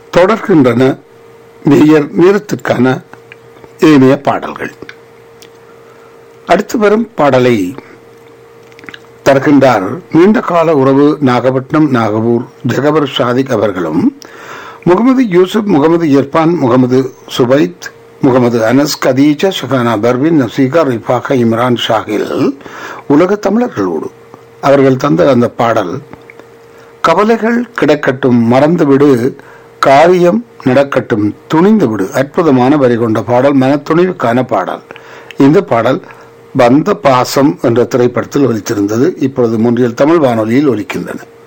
தொடர்கின்றன மேயர் நிறத்துக்கான ஏனைய பாடல்கள் அடுத்து வரும் பாடலை தருகின்றார் நீண்ட கால உறவு நாகப்பட்டினம் நாகபூர் ஜெகபர் ஷாதிக் அவர்களும் முகமது யூசுப் முகமது இர்பான் முகமது சுபைத் முகமது அனஸ் கதீஜா ஷகானா பர்வின் நசீகா ரிஃபாக இம்ரான் ஷாகில் உலக தமிழர்களோடு அவர்கள் தந்த அந்த பாடல் கவலைகள் கிடக்கட்டும் மறந்துவிடு காரியம் நடக்கட்டும் துணிந்து விடு அற்புதமான வரி கொண்ட பாடல் மனத்துணிவுக்கான பாடல் இந்த பாடல் பந்த பாசம் என்ற திரைப்படத்தில் ஒலித்திருந்தது இப்பொழுது முன்றியல் தமிழ் வானொலியில் ஒலிக்கின்றன